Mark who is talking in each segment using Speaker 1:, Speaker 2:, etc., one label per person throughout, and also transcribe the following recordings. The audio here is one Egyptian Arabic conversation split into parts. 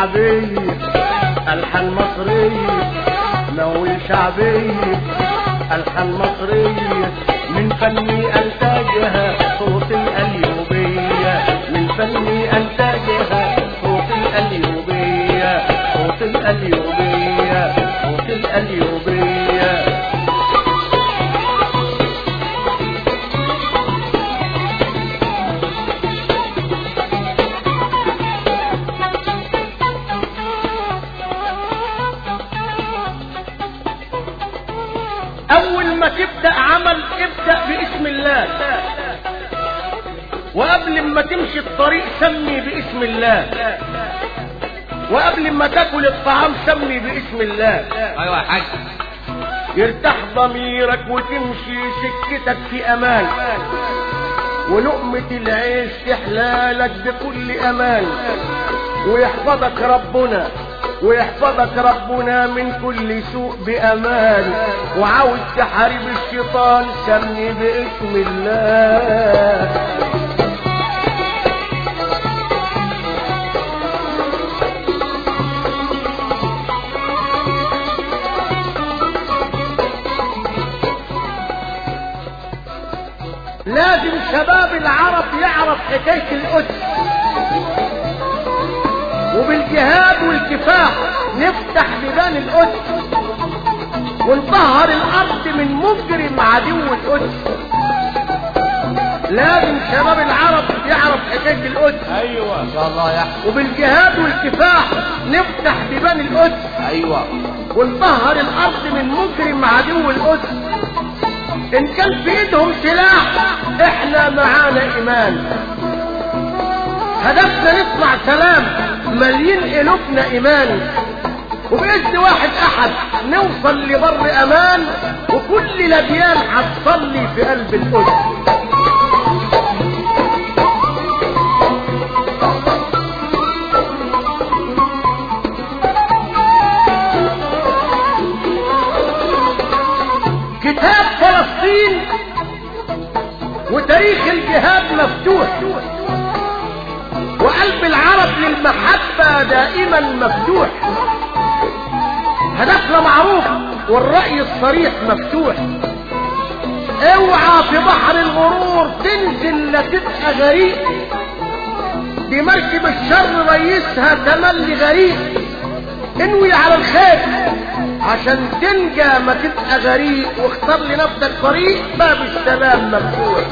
Speaker 1: شعبية ألحان مصرية نول شعبية ألحان مصرية من فني أنتاجها صوت الأليوبية من فني أنتاجها صوت الأليوبية صوت الأليوبية صوت الأليوبية أول ما تبدأ عمل ابدأ باسم الله وقبل ما تمشي الطريق سمي باسم الله وقبل ما تاكل الطعام سمي باسم الله
Speaker 2: ايوه يا حاج
Speaker 1: يرتاح ضميرك وتمشي سكتك في امان ولقمة العيش تحلالك بكل امان ويحفظك ربنا ويحفظك ربنا من كل سوء بامان وعاوز تحارب الشيطان سمي باسم الله لازم شباب العرب يعرف حكاية القدس وبالجهاد والكفاح نفتح بيبان القدس ونطهر الارض من مجرم عدو القدس لازم شباب العرب يعرف حكاية القدس
Speaker 2: ايوه ان شاء الله يا احمد
Speaker 1: وبالجهاد والكفاح نفتح بيبان القدس
Speaker 2: ايوه
Speaker 1: ونطهر الارض من مجرم عدو القدس ان كان في ايدهم سلاح احنا معانا ايمان هدفنا نطلع سلام مليين قلوبنا ايمان وباذن واحد احد نوصل لبر امان وكل الاديان هتصلي في قلب القدس كتاب فلسطين وتاريخ الجهاد مفتوح وقلب العرب للمحبة دائما مفتوح هدفنا معروف والرأي الصريح مفتوح اوعى في بحر الغرور تنزل لا تبقى غريق دي مركب الشر ريسها تملي غريق انوي على الخير عشان تنجى ما تبقى غريق واختار لنفسك طريق باب السلام مفتوح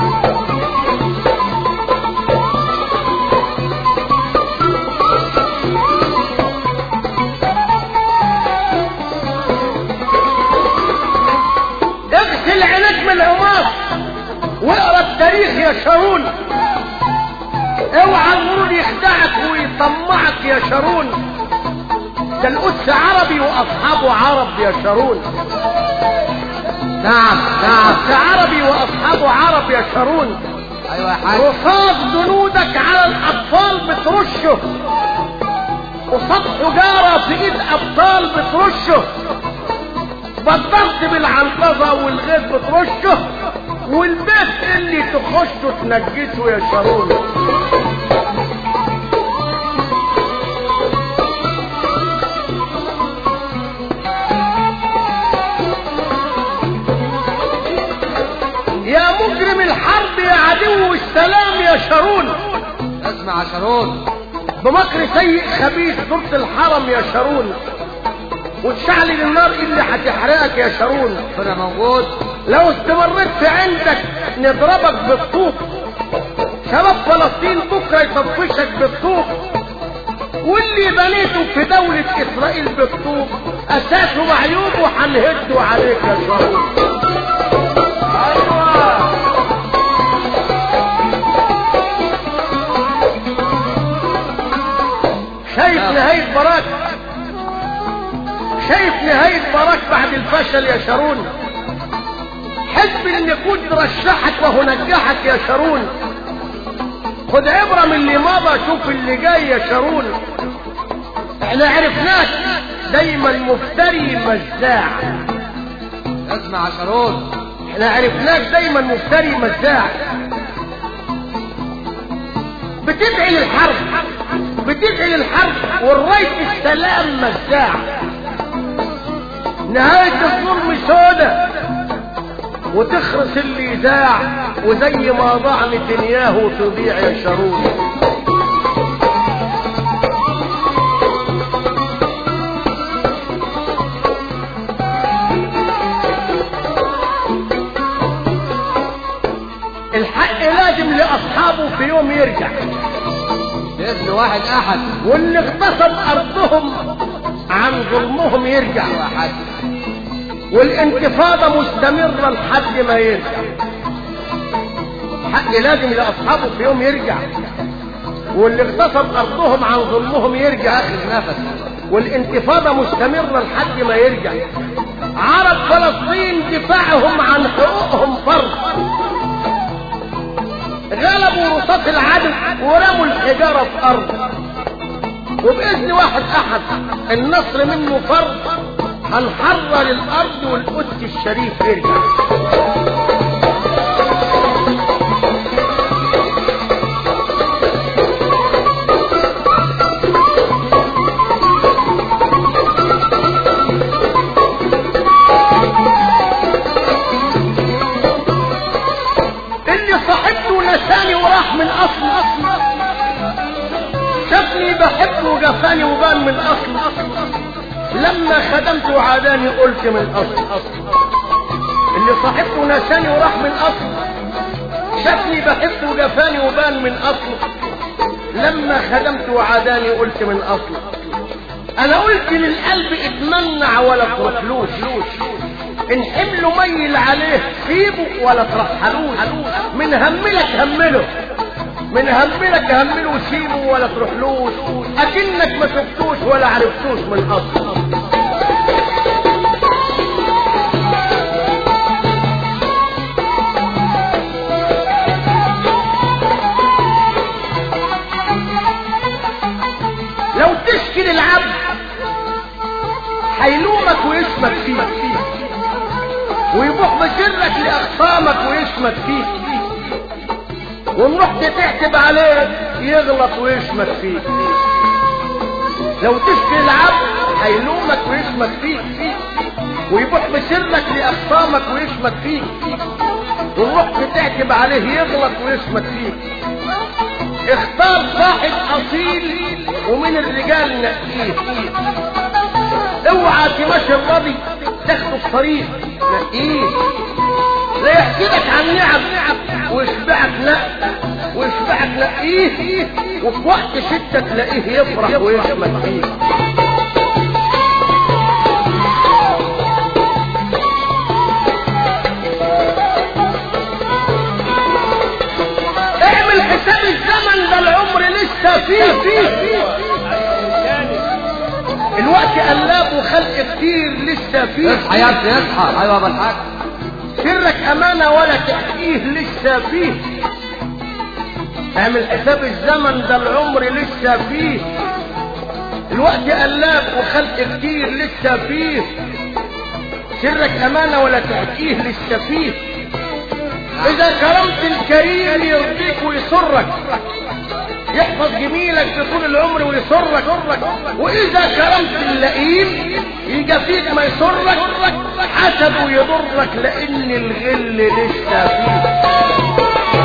Speaker 1: اغسل عينك من العماص واقرا التاريخ يا شارون اوعى الغرور يخدعك ويطمعك يا شارون ده القدس عربي واصحابه عرب يا شارون نعم نعم ده عربي واصحابه عرب يا شارون
Speaker 2: ايوه يا حاج
Speaker 1: رصاص جنودك على الاطفال بترشه قصاد حجارة في ايد ابطال بترشه بدرت بالعنقذة والغيث بترشه والبيت اللي تخشه تنجسه يا شارون يا مجرم الحرب يا عدو السلام يا شارون
Speaker 2: اسمع يا شارون
Speaker 1: بمكر سيء خبيث دورة الحرم يا شارون وتشعل النار اللي هتحرقك يا شارون
Speaker 2: ربنا موجود
Speaker 1: لو استمريت في عندك نضربك بالطوب شباب فلسطين بكره يطفشك بالطوب واللي بنيته في دولة إسرائيل بالطوب أساسه معيوب وهنهده عليك يا شارون أيوة شايف نهاية براك شايف نهاية براك بعد الفشل يا شارون حزب النقود رشحك وهو نجحك يا شارون خد عبرة من اللي مضى شوف اللي جاي يا شارون احنا عرفناك دايما مفتري مجزاع
Speaker 2: اسمع يا شارون
Speaker 1: احنا عرفناك دايما مفتري مجزاع بتدعي للحرب بتدعي للحرب والراية السلام مزاع نهاية الظلم سودة وتخرس اللي يذاع وزي ما ضاع نتنياهو تضيع يا شارون الحق لازم لأصحابه في يوم يرجع
Speaker 2: باسم واحد احد
Speaker 1: واللي اغتصب أرضهم عن ظلمهم يرجع
Speaker 2: ايوه يا حاج
Speaker 1: والانتفاضة مستمرة لحد ما يرجع حق لازم لأصحابه في يوم يرجع واللي اغتصب أرضهم عن ظلمهم يرجع
Speaker 2: اخر نفس
Speaker 1: والانتفاضة مستمرة لحد ما يرجع عرب فلسطين دفاعهم عن حقوقهم فرض غلبوا رصاص العدو ورموا الحجارة في أرض وبإذن واحد أحد النصر منه فرض هنحرر الأرض والقدس الشريف يرجع اللي صاحبته نساني وراح من اصل اصل شافني بحبه وجفاني وبان من اصل لما خدمته عاداني قلت من اصل اصل اللي صاحبته نساني وراح من اصل شافني بحبه وجفاني وبان من اصل لما خدمته عاداني قلت من اصل انا قلت للقلب اتمنع ولا تروحلوش ان حمله ميل عليه سيبه ولا ترحلوش من هملك همله من هملك همله وسيبه ولا تروحلوش اكنك ما شفتوش ولا عرفتوش من اصل لو تشكي للعبد هيلومك ويشمت فيك ويبوح بسرك لأخصامك ويشمت فيك وإن رحت تحتب عليه يغلط ويشمت فيك لو تشكي العبد هيلومك ويشمت فيك ويبوح بسرك لأخصامك ويشمت فيك وإن رحت تعتب عليه يغلط ويشمت فيك اختار صاحب أصيل ومن الرجال نقيه اوعى تمشي الراضي تاخد الطريق نقيه لا يحسدك عن نعم ويشبعك لا ويشبعك نقيه وفي وقت شدة تلاقيه يفرح ويشمت فيك اعمل حساب الزمن ده العمر لسه فيه فيه الوقت قلاب وخلق كتير لسه فيه
Speaker 2: اصحى يا ابني اصحى ايوه يا ابو الحاج
Speaker 1: سرك امانه ولا تحكيه لسه فيه اعمل حساب الزمن ده العمر لسه فيه الوقت قلاب وخلق كتير لسه فيه سرك امانه ولا تحكيه لسه فيه اذا كرمت الكريم يرضيك ويسرك يحفظ جميلك في طول العمر ويسرك واذا كرمت اللئيم يجي فيك ما يسرك حسبه يضرك لان الغل لسه فيك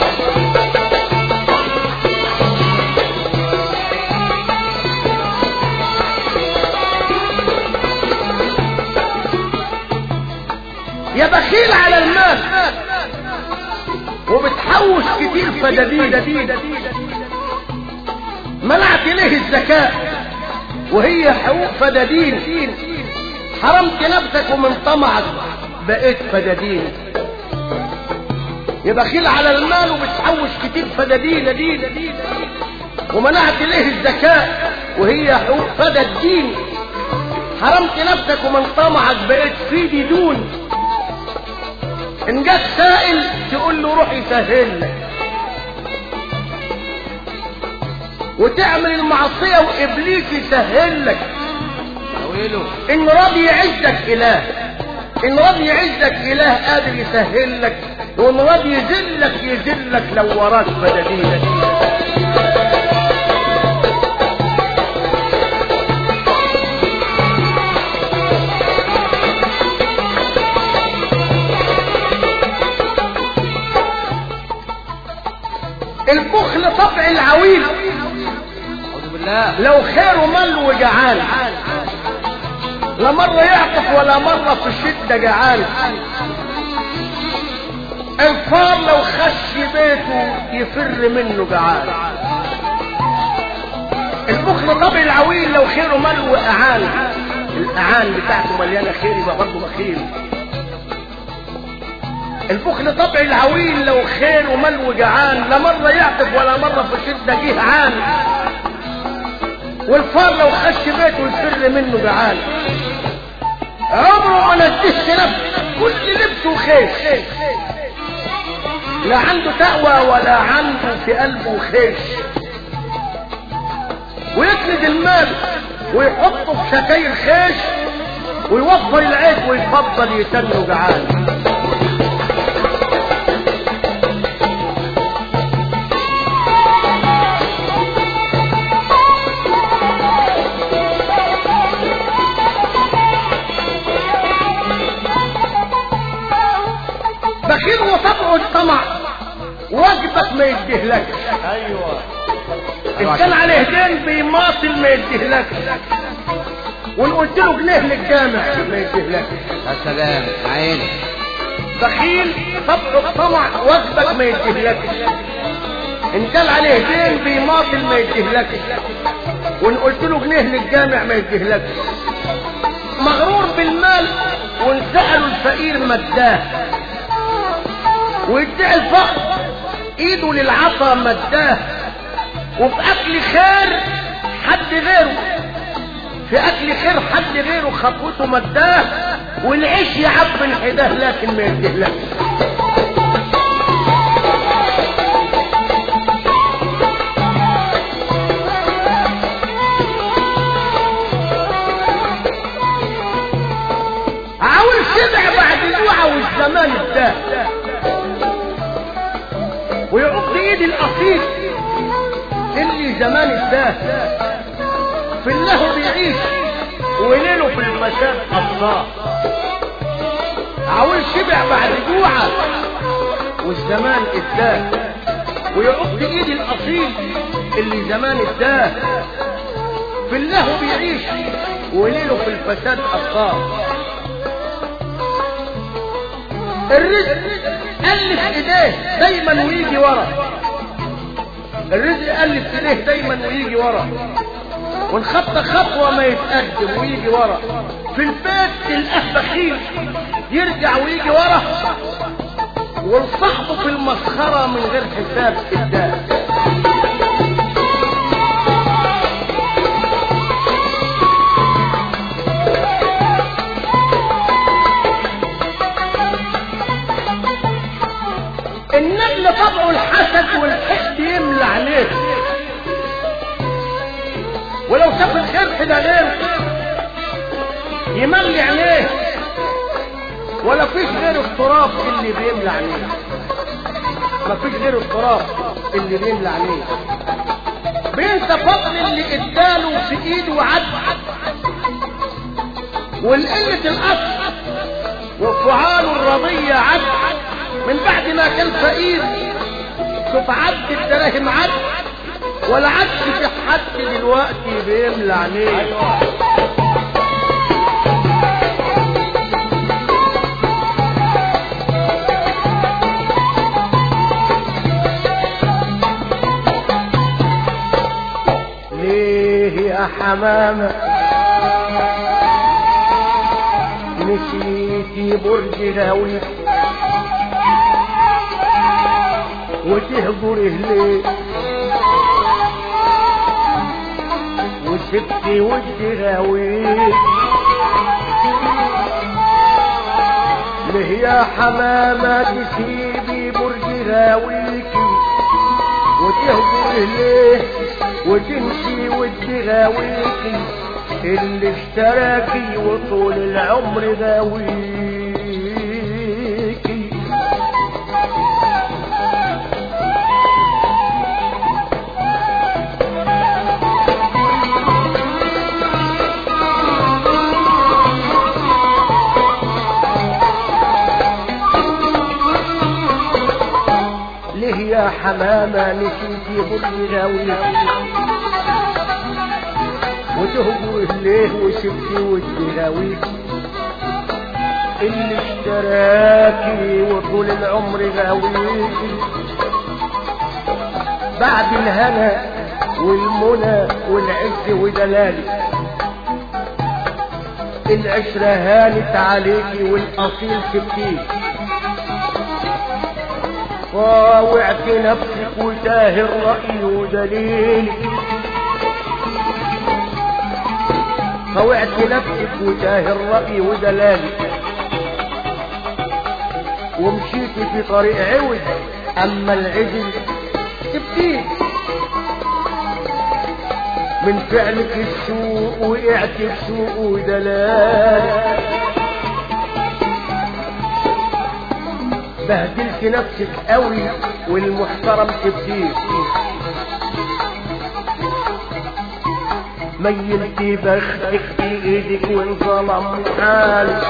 Speaker 1: يا بخيل على المال وبتحوش كتير فدادين منعت ليه الزكاة وهي حقوق فدادين حرمت نفسك ومن طمعك بقيت فدادين يا بخيل على المال وبتحوش كتير فدادين دين ومنعت ليه الزكاة وهي حقوق فدادين حرمت نفسك ومن طمعك بقيت في ديدون ان جاك سائل تقول له روح يسهل لك وتعمل المعصية وإبليس يسهل لك
Speaker 2: طويله
Speaker 1: إن راضي يعزك إله إن راضي يعزك إله قادر يسهل لك وإن راضي يذلك يذلك لو وراك بدليل البخل طبع العويل
Speaker 2: اعوذ بالله
Speaker 1: لو خيره مل وجعان لا مرة يعطف ولا مرة في الشدة جعان الفار لو خش بيته يفر منه جعان البخل طبع العويل لو خيره مل وقعان القعان بتاعته مليانة خير يبقى برضه بخيل البخل طبع العويل لو خير ومل وجعان لا مرة يعطف ولا مرة في شدة جه عان والفار لو خش بيته يفر منه جعان عمره ما نزهش نفسه كل لبسه خيش لا عنده تقوى ولا عنده في قلبه خيش ويكنز المال ويحطه في شكاير خيش ويوفر العيش ويفضل يتنه جعان بخيل وطبعه الطمع واجبك ما يديهلكش
Speaker 2: ايوه
Speaker 1: ان كان عليه دين بيماطل ما يديهلكش وان قلت له جنيه للجامع ما يديهلكش
Speaker 2: يا سلام عيني
Speaker 1: بخيل طبعه الطمع واجبك ما يديهلكش ان كان عليه دين بيماطل ما يديهلكش وان قلت له جنيه للجامع ما يديهلكش مغرور بالمال وان سألوا الفقير مداه ويدعي الفقر ايده للعطا مداه وفي اكل خير حد غيره في اكل خير حد غيره خطوته مداه والعيش يعب الحداه لكن ما يديهلكش عاول شبع بعد الجوع والزمان اداه ويعض ايد الاصيل اللي زمان اداه في الله بيعيش وليله في المساء الله عاول شبع بعد جوعه والزمان اداه ويعض ايد الاصيل اللي زمان اداه في الله بيعيش وليله في الفساد الله الرزق ألف ايديه دايما ويجي ورا الرزق ألف ايديه دايما ويجي ورا ونخط خطوة ما يتقدم ويجي ورا في البيت تلقاه بخيل يرجع ويجي ورا والصحبه في المسخرة من غير حساب اداه النجل طبعه الحسد والحقد يملى عليه ولو شاف الخير كده غير يملي عينيه ولا فيش غير التراب اللي بيملى عينيه ما فيش غير التراب اللي بيملى عينيه بينسى فضل اللي اداله في ايده وعد والقلة الاصل وفعاله الرضية عد من بعد ما كان فقير شوف عد الدراهم عد ولا عدش في حد دلوقتي بيملى عينيه ليه يا حمامة نسيتي برج غاويك وتهجر ليه وسبتي ودي غاويك ليه يا حمامة تسيبي برج غاويكي وتهجر ليه وتمشي ودي غاويكي اللي اشتراكي وطول العمر غاويكي ليه يا يا حمامة نسيتي ظل غاويك وتهجر الليل وسبتي ودي غاويك اللي اشتراكي وطول العمر غاويكي بعد الهنا والمنى والعز ودلالي العشرة هانت عليكي والأصيل سبتيه طاوعت نفسك وتاه الرأي ودليلك طوعت نفسك وتاه الرأي ودلالك ومشيت في طريق عوج أما العجل سبتيه من فعلك السوء وقعت بسوء ودلال بهدلت نفسك قوي والمحترم تبديك ميلت بختك في ايدك وانظلم حالك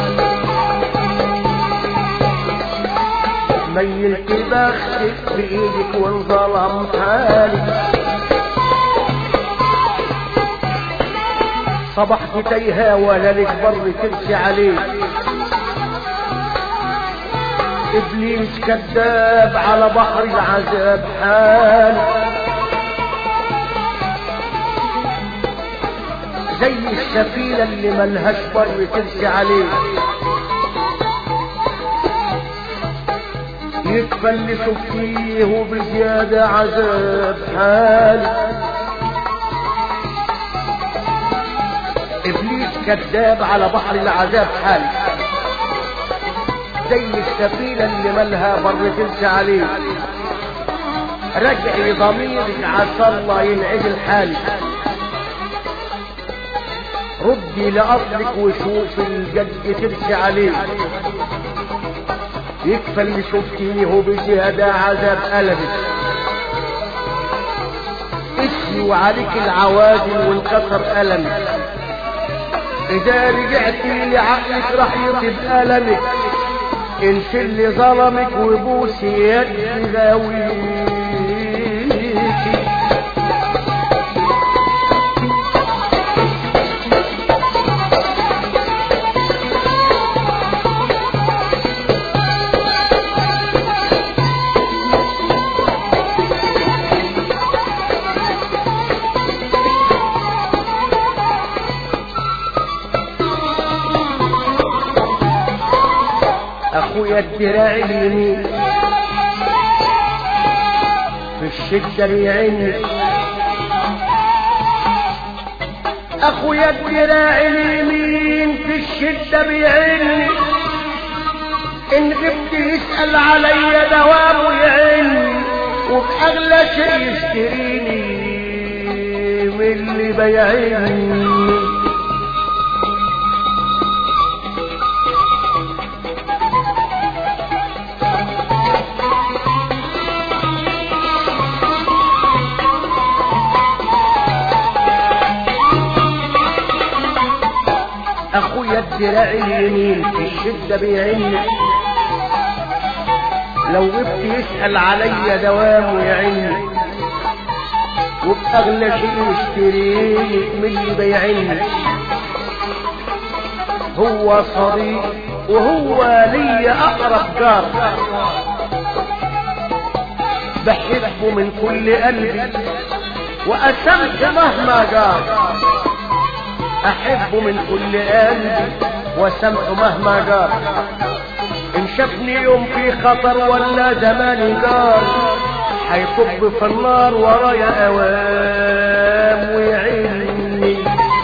Speaker 1: ميلت بختك في ايدك وانظلم حالك صبحت تيها ولا لك بر تمشي عليه ابليس كذاب على بحر العذاب حال زي السفينة اللي ملهاش بر تمشي عليه يتفلسوا فيه وبزيادة عذاب حال ابليس كذاب على بحر العذاب حالي زي السفينة اللي مالها بر تنسى عليه رجعي ضميرك عسى الله ينعدل حالي ردي لأصلك وشوف الجد ترسي عليه يكفى اللي شفتيه بزيادة عذاب قلبك اسمي وعليك العوادل وانكسر ألمك إذا رجعتي لعقلك راح يطيب ألمك انت اللي ظلمك وبوسي يد غاويكي اخويا الدراع اليمين في الشدة بيعني اخويا الدراع اليمين في الشدة بيعني ان غبت يسأل عليا دوام ويعني وبأغلى شيء يشتريني من اللي بيعني اخويا الدراع اليمين في الشدة بيعني لو غبت يسأل عليا دوام ويعني وبأغلى شيء يشتريني من اللي بيعني هو صديق وهو لي أقرب جار بحبه من كل قلبي وأسمت مهما جار احبه من كل قلبي وسمعه مهما جار ان شافني يوم في خطر ولا زماني جار هيطب في النار ورايا اوام ويعيني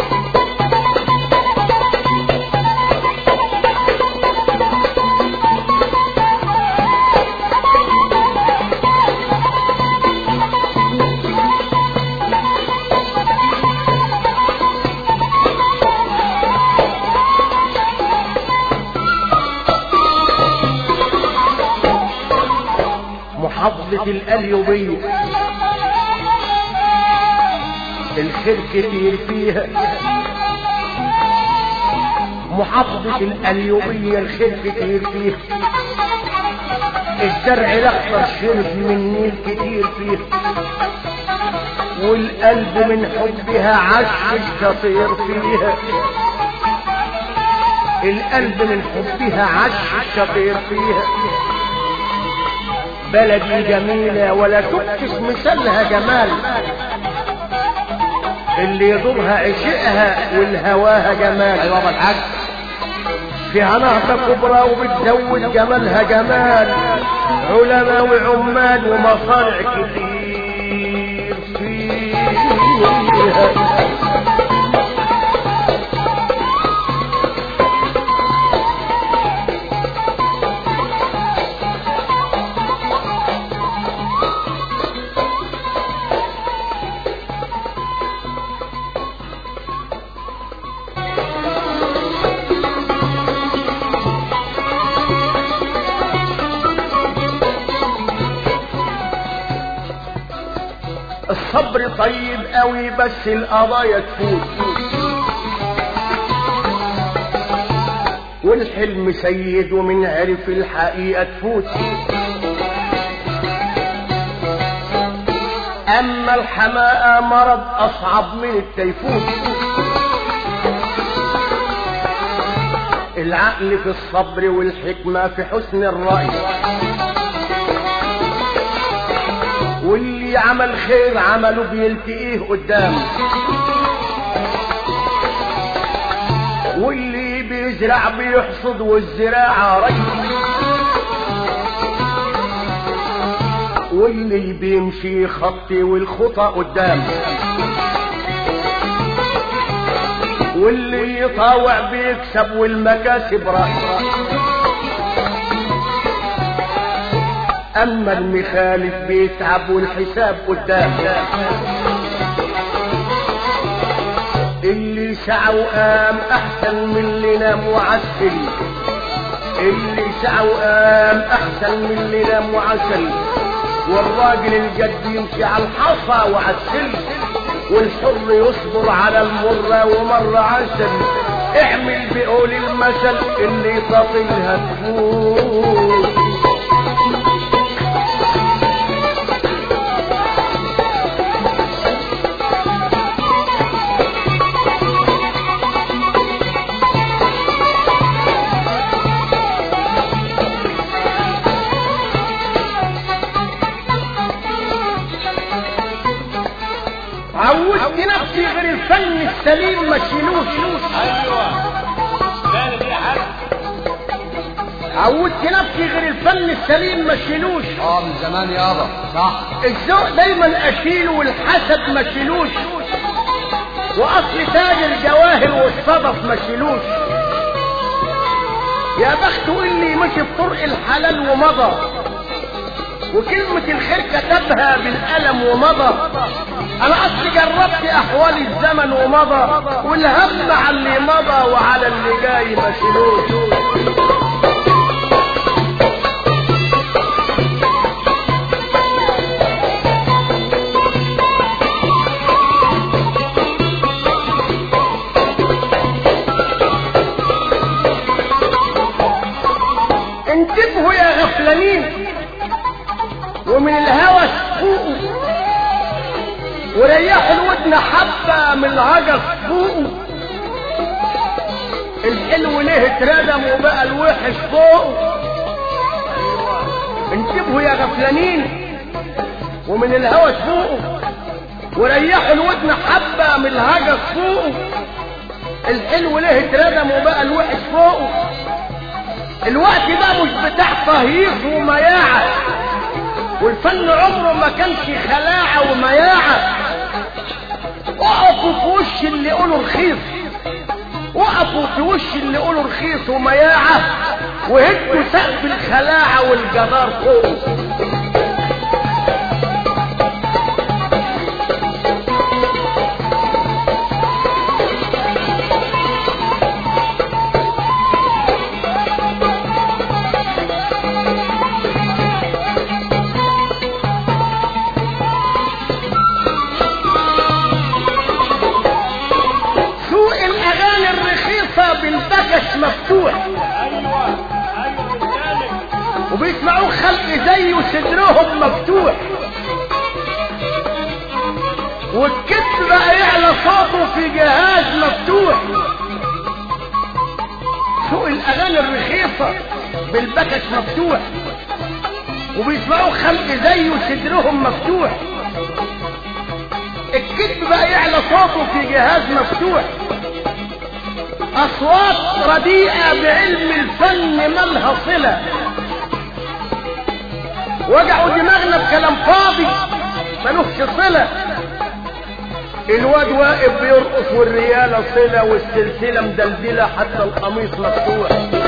Speaker 1: محافظة القليوبية الخير كتير فيها محافظة القليوبية الخير كتير فيها الزرع الاخضر شرب من نيل كتير فيه والقلب من حبها عش الشطير فيها القلب من حبها عش الشطير فيها بلدي جميلة ولا تكتس مثلها جمال اللي يضرها عشقها والهواها جمال
Speaker 2: ايوه ابو الحاج
Speaker 1: فيها نهضة كبرى وبتزود جمالها جمال علماء وعمال ومصانع كتير فيها الصبر طيب قوي بس القضايا تفوت والحلم سيد ومن عرف الحقيقة تفوت أما الحماقة مرض أصعب من التيفون العقل في الصبر والحكمة في حسن الرأي واللي عمل خير عمله بيلتقيه قدامه واللي بيزرع بيحصد والزراعة ري واللي بيمشي خطي والخطى قدامه واللي يطاوع بيكسب والمكاسب رأي اما المخالف بيتعب والحساب قدام اللي سعى وقام احسن من اللي نام وعسل اللي سعى وقام احسن من اللي نام وعسل والراجل الجد يمشي على الحصى وعسل والحر يصبر على المرة ومر عسل اعمل بقول المثل اللي تطلها تفوت عودت نفسي غير الفن السليم ما تشيلوش
Speaker 3: ايوه ثالث يا حاج
Speaker 1: عودت نفسي غير الفن السليم ما تشيلوش
Speaker 2: اه من زمان يابا صح
Speaker 1: الذوق دايما اشيله والحسد ما تشيلوش واصل تاج الجواهر والصدف ما تشيلوش يا بخته اللي مشي بطرق الحلال ومضى وكلمة الخير كتبها بالقلم ومضى انا اصلي جربت احوال الزمن ومضى والهم على اللي مضى وعلى اللي جاي ما شيلوش انتبهوا يا غفلانين ومن الهوى فوقوا وريحوا الودن حبة من العجز فوقوا الحلو ليه اتردم وبقى الوحش فوقه انتبهوا يا غفلانين ومن الهوى فوقوا وريحوا الودن حبة من الهجس فوقه الحلو ليه اتردم وبقى الوحش فوقه الوقت ده مش بتاع تهيص ومياعة والفن عمره ما كانش خلاعة ومياعة اقفوا في وش اللي يقولوا رخيص وقفوا في وش اللي يقولوا رخيص ومياعة وهدوا سقف الخلاعة والجدار فوق سوق الاغاني الرخيصة بالبكش مفتوح
Speaker 3: ايوه ايوه الثالث
Speaker 1: وبيسمعوا خلق زيه صدرهم مفتوح والكتف بقى يعلى صوته في جهاز مفتوح سوق الاغاني الرخيصة بالبكش مفتوح وبيسمعوا خلق زيه صدرهم مفتوح الكتف بقى يعلى صوته في جهاز مفتوح اصوات رديئة بعلم الفن مالها صلة وجعوا دماغنا بكلام فاضي ملوش صلة الواد واقف بيرقص والريالة صلة والسلسلة مدلدلة حتى القميص مفتوح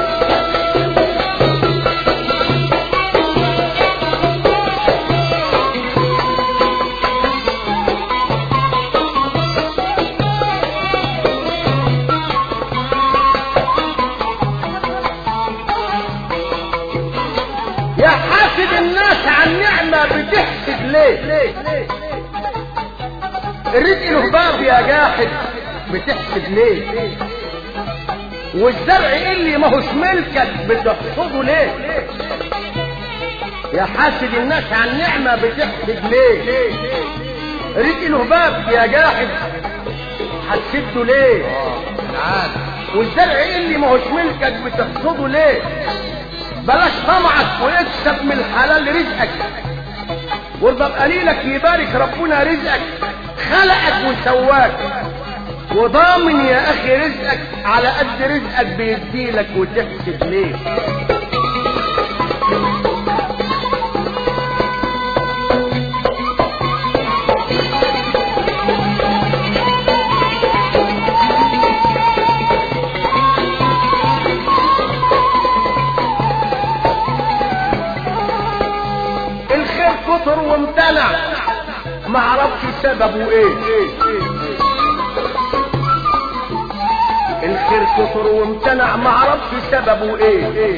Speaker 1: يا حاسد الناس عن نعمة بتحسد ليه الرزق له باب يا جاحد بتحسد ليه والزرع اللي ما هوش ملكك بتحصده ليه يا حاسد الناس عن نعمة بتحسد ليه رزق له باب يا جاحد حسدته ليه
Speaker 2: العاد
Speaker 1: والزرع اللي ما هوش ملكك بتحصده ليه بلاش طمعك واكسب من الحلال رزقك وارضى بقليلك يبارك ربنا رزقك خلقك وسواك وضامن يا اخي رزقك على قد رزقك بيديلك وتحسب ليه الخير كتر وامتنع ما عرفش سببه ايه الخير كتر وامتنع ما عرفش سببه ايه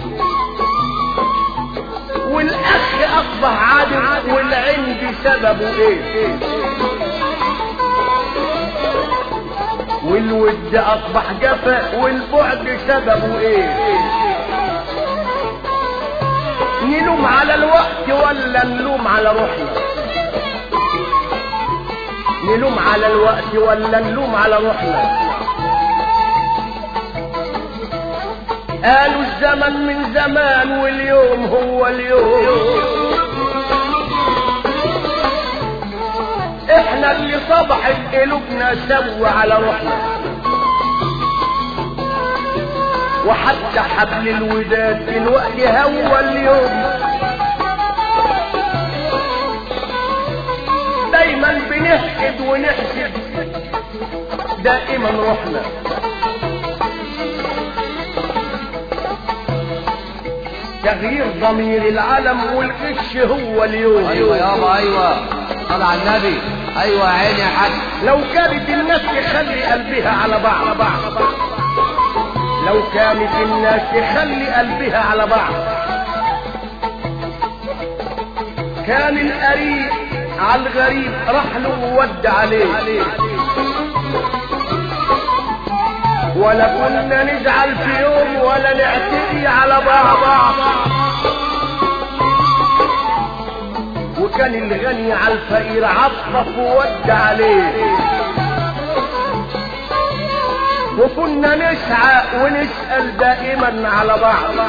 Speaker 1: والاخ اصبح عادل والعند سببه ايه والود اصبح جفا والبعد سببه ايه نلوم على الوقت ولا نلوم على روحنا نلوم على الوقت ولا نلوم على روحنا قالوا الزمن من زمان واليوم هو اليوم احنا اللي صبحت قلوبنا سوا على روحنا وحتى حبل الوداد دلوقتي هو اليوم دايما بنحقد ونحسد دائما روحنا تغيير ضمير العالم والقش هو اليوم
Speaker 2: ايوه يابا ايوه صل على النبي ايوه يا عيني يا حاج
Speaker 1: لو كانت الناس تخلي قلبها على بعض بعض لو كانت الناس تخلي قلبها على بعض كان القريب على الغريب راح له وود عليه ولا كنا نزعل في يوم ولا نعتدي على بعض وكان الغني على الفقير عطف وود عليه وكنا نسعى ونسأل دائما على بعض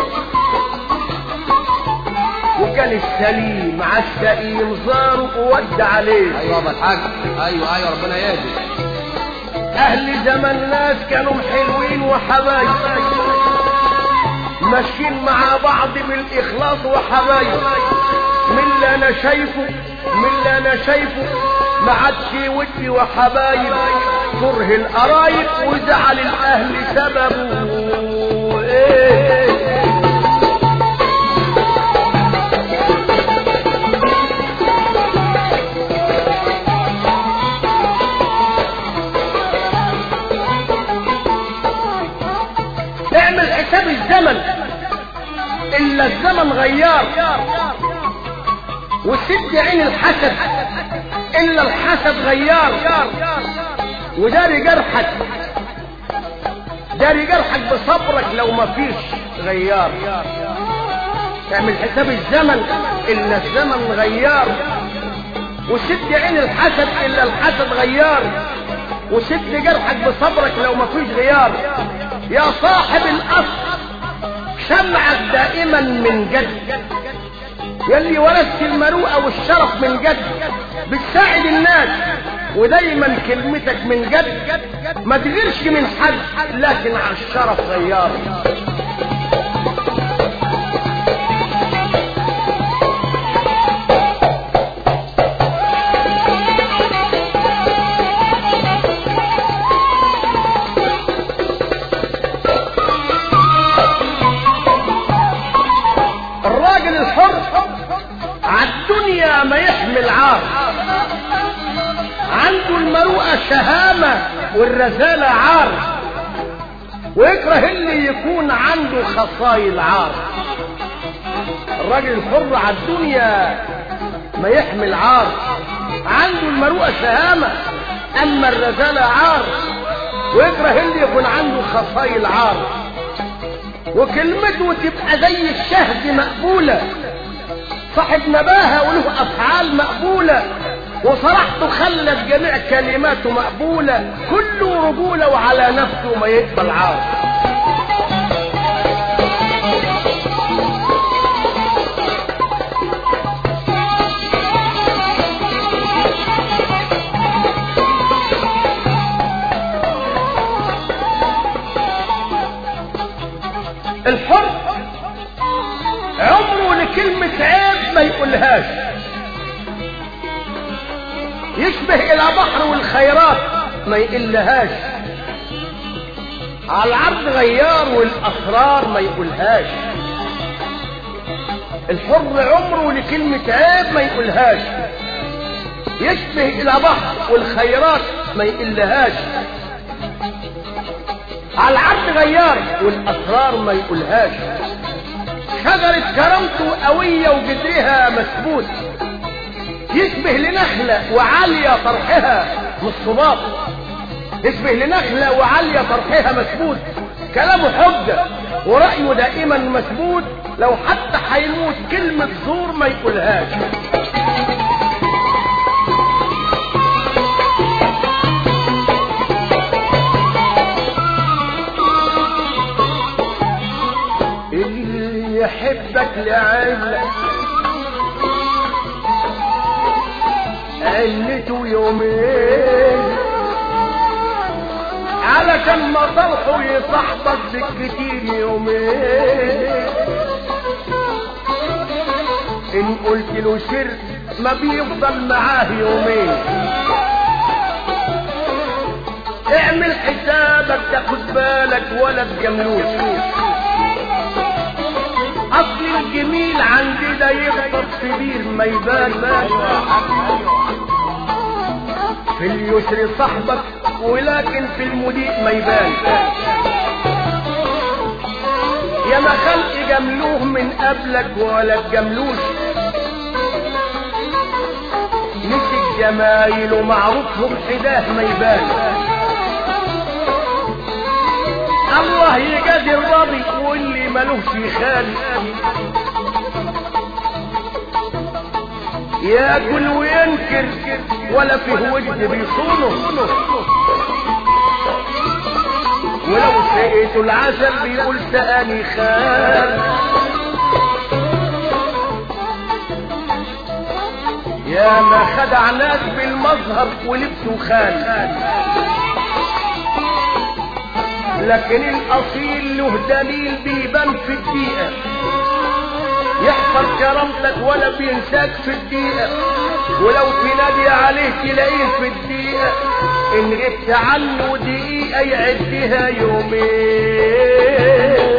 Speaker 1: وكان السليم على السقيم زار وود عليه
Speaker 2: ايوه يابا الحاج ايوه ايوه ربنا يهدي
Speaker 1: اهل زمن ناس كانوا حلوين وحبايب ماشيين مع بعض بالاخلاص وحبايب من اللي انا شايفه من اللي انا شايفه ما عادش ودي وحبايب كره القرايب وزعل الاهل سببه ايه اعمل حساب الزمن الا الزمن غيار وسد عين الحسد الا الحسد غيار وداري جرحك داري جرحك بصبرك لو ما فيش غيار اعمل حساب الزمن إلا الزمن غيار وسد عين الحسد إلا الحسد غيار وسد جرحك بصبرك لو ما فيش غيار يا صاحب الأصل شمعك دائما من جد يلي ورثت المروءة والشرف من جد بتساعد الناس ودايما كلمتك من جد ما تغيرش من حد لكن على الشرف غيار الراجل الحر عالدنيا ما يحمل عار عنده المروءة شهامة والرزالة عار ويكره اللي يكون عنده خصايل عار الراجل الحر عالدنيا ما يحمل عار عنده المروءة شهامة أما الرزالة عار ويكره اللي يكون عنده خصايل عار وكلمته تبقى زي الشهد مقبولة صاحب نباهة وله أفعال مقبولة وصراحته خلت جميع كلماته مقبولة كله رجولة وعلى نفسه ما يقبل عار الحر عمره لكلمة عيب ما يقولهاش يشبه إلى بحر والخيرات ما يقلهاش على العرض غيار والأسرار ما يقولهاش الحر عمره لكلمة عيب ما يقولهاش يشبه إلى بحر والخيرات ما يقلهاش على العرض غيار والاسرار ما يقولهاش شجرة كرامته قوية وجدرها مثبوت يشبه لنخلة وعالية طرحها من الصباط يشبه لنخلة وعالية طرحها مثبوت كلامه حجة ورأيه دائما مثبوت لو حتى هيموت كلمة زور ما يقولهاش اللي يحبك لعلك علته يومين علشان مصالحه يصاحبك بالكتير يومين ان قلت له سر ما بيفضل معاه يومين اعمل حسابك تاخد بالك ولا تجاملوش اصل الجميل عندي ده يخطط في بير ما يبان في اليسر صاحبك ولكن في المضيء ما يبان يا ما خلق جملوه من قبلك ولا تجملوش نسي جمايل ومعروفهم حداه ما يبان الله يجازي الراضي واللي ملوش يخالي ياكل وينكر ولا فيه وجد بيصونه ولو سقيت العسل بيقول سقاني خال يا ما خدع ناس بالمظهر ولبسوا خال لكن الاصيل له دليل بيبان في الدقيقه يحفر كرامتك ولا بينساك في الدقيقه ولو تنادي عليه تلاقيه في الدقيقه ان غبت عنه دقيقه يعدها يومين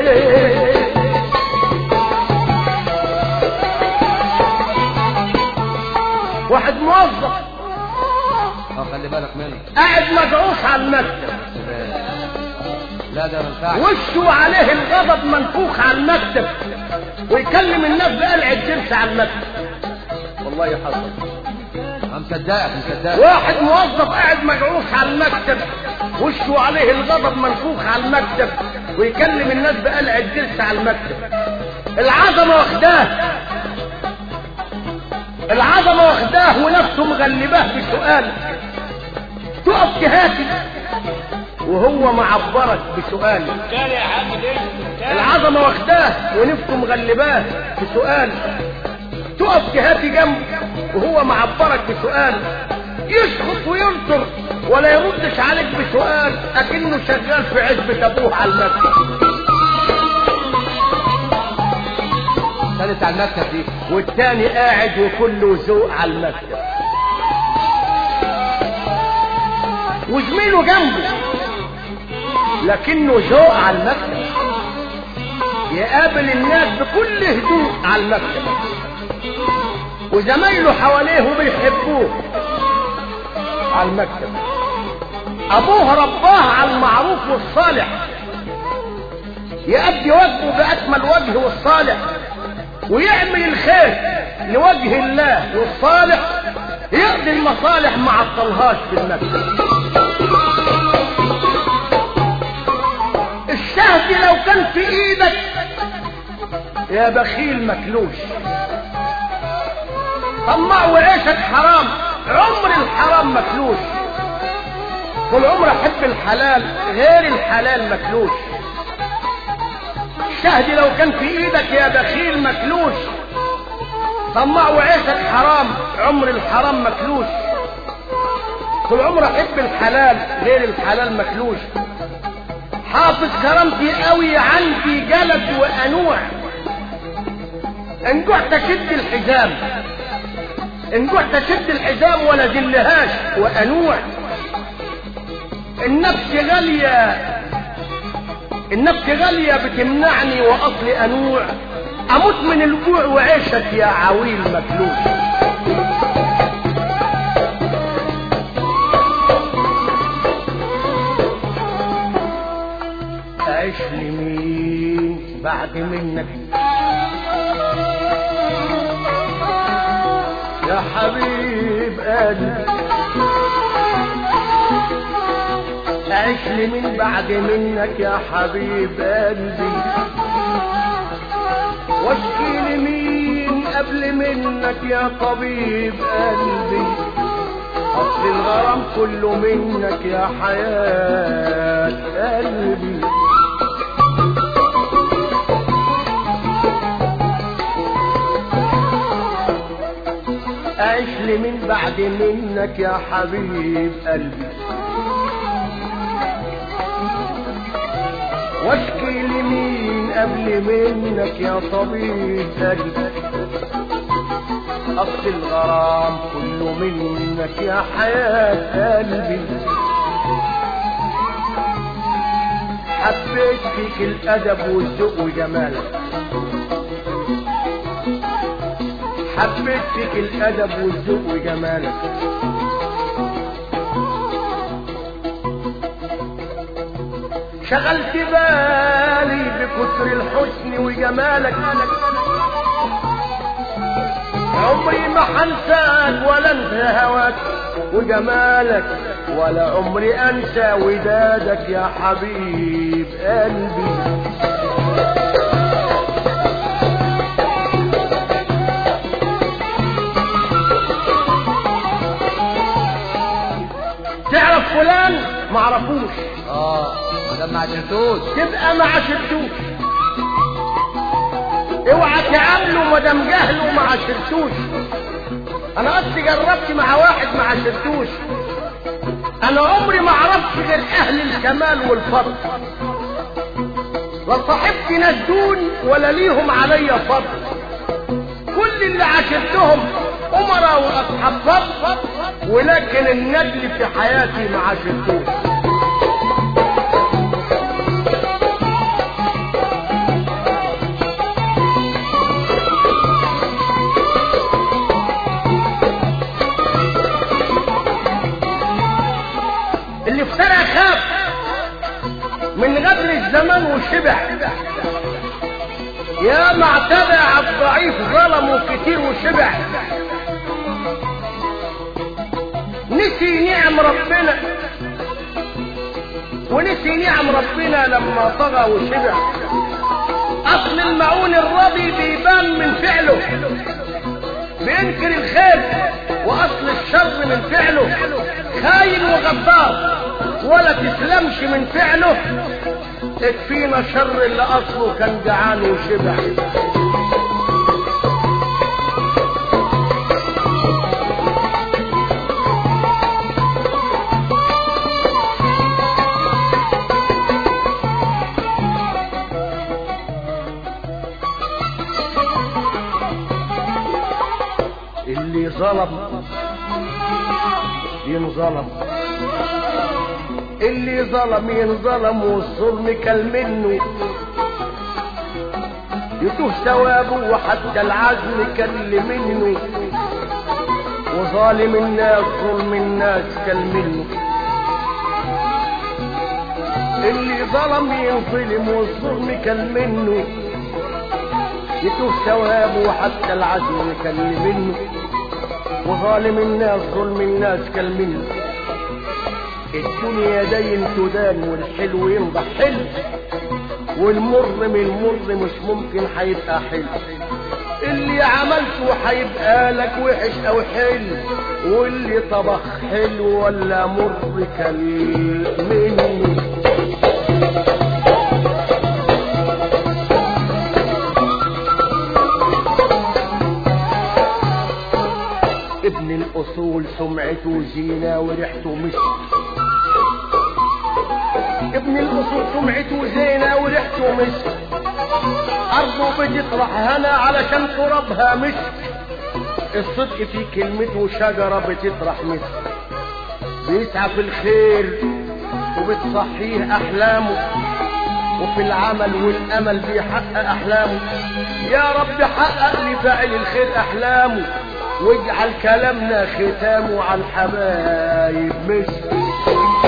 Speaker 1: واحد موظف
Speaker 2: اه خلي بالك منه
Speaker 1: قاعد مدعوس على المكتب
Speaker 2: لا ده ما ينفعش
Speaker 1: وشه عليه الغضب منفوخ على المكتب ويكلم الناس بقلع الجنس على المكتب والله حصل
Speaker 2: انا مصدقك مصدقك
Speaker 1: واحد موظف قاعد مجعوص على المكتب وشه عليه الغضب منفوخ على المكتب ويكلم الناس بقلع الجلسة على المكتب العظمة واخداه العظمة واخداه ونفسه مغلباه بسؤال تقف تهاتي وهو معبرك بسؤال
Speaker 3: كان يا حاج دي كان
Speaker 1: العظمة واخداه ونفسه مغلباه بسؤال تقف جهاتي جنبه وهو معبرك بسؤال يسخط وينطر ولا يردش عليك بسؤال اكنه شغال في عزبة ابوه على المكتب
Speaker 2: كانت على المكتب دي
Speaker 1: والتاني قاعد وكله ذوق على المكتب وزميله جنبه لكنه ذوق على المكتب يقابل الناس بكل هدوء على المكتب وزمايله حواليه وبيحبوه على المكتب ابوه رباه على المعروف والصالح يأدي واجبه بأكمل وجه والصالح ويعمل الخير لوجه الله والصالح يقضي المصالح ما عطلهاش في المكتب الشهد لو كان في ايدك يا بخيل مكلوش طمع وعيشك حرام عمر الحرام مكلوش طول عمر احب الحلال غير الحلال مكلوش الشهد لو كان في ايدك يا بخيل مكلوش طمع وعيشك حرام عمر الحرام مكلوش طول عمر احب الحلال غير الحلال مكلوش حافظ كرامتي قوي عندي جلد وانوع ان جعت شد الحزام ان جعت شد الحزام ولا ذلهاش وانوع النفس غالية النفس غالية بتمنعني واصلي انوع اموت من الجوع وعيشك يا عويل مكلوش اعيش لمين بعد منك يا حبيب قلبي اعيش لمين بعد منك يا حبيب قلبي واشكي لمين قبل منك يا طبيب قلبي اصل الغرام كله منك يا حياة قلبي اعيش لي من بعد منك يا حبيب قلبي واشكي لمين قبل منك يا طبيب قلبي اصل الغرام كله منك يا حياة قلبي حبيت فيك الادب والذوق وجمالك حبيت فيك الادب والذوق وجمالك شغلت بالي بكتر الحسن وجمالك عمري ما حنساك ولا انسى هواك وجمالك ولا عمري انسى ودادك يا حبيب قلبي تعرف فلان معرفوش
Speaker 2: اه ما دام ما عشرتوش
Speaker 1: تبقى ما عشرتوش اوعى تعامله ما دام جهله ما عشرتوش انا قصدي جربت مع واحد ما عشرتوش انا عمري ما عرفت غير اهل الكمال والفضل لا صاحبت ناس دون ولا ليهم عليا فضل كل اللي عاشرتهم امراء واصحاب فضل ولكن النجل في حياتي ما عاشرتوش اللي افترى خاف من غدر الزمان وشبع يا ما اعتدى على الضعيف ظلموا كتير وشبع نسي نعم ربنا ونسي نعم ربنا لما طغى وشبع اصل المعون الراضي بيبان من فعله بينكر الخير واصل الشر من فعله خاين وغدار ولا تسلمش من فعله تكفينا شر اللي اصله كان جعان وشبع اللي ظلم ينظلم اللي ظلم ينظلم والظلم كل منه يتوه ثوابه وحتى العزم كل منه وظالم الناس ظلم الناس كل منه اللي ظلم ينظلم والظلم كل منه يتوه ثوابه وحتى العزم كل منه وظالم الناس ظلم الناس كل منه الدنيا دين تدان والحلو ينضح حلو والمر من المر مش ممكن هيبقى حلو اللي عملته هيبقى لك وحش او حلو واللي طبخ حلو ولا مر كل منه ابن الاصول سمعته زينه وريحته مسك ابن الاصول سمعته زينه وريحته مسك ارضه بتطرح هنا علشان ترابها مسك الصدق في كلمته شجره بتطرح مسك بيسعى في الخير وبتصحيه احلامه وفي العمل والامل بيحقق احلامه يا رب حقق لفاعل الخير احلامه واجعل كلامنا ختامه على الحبايب مسك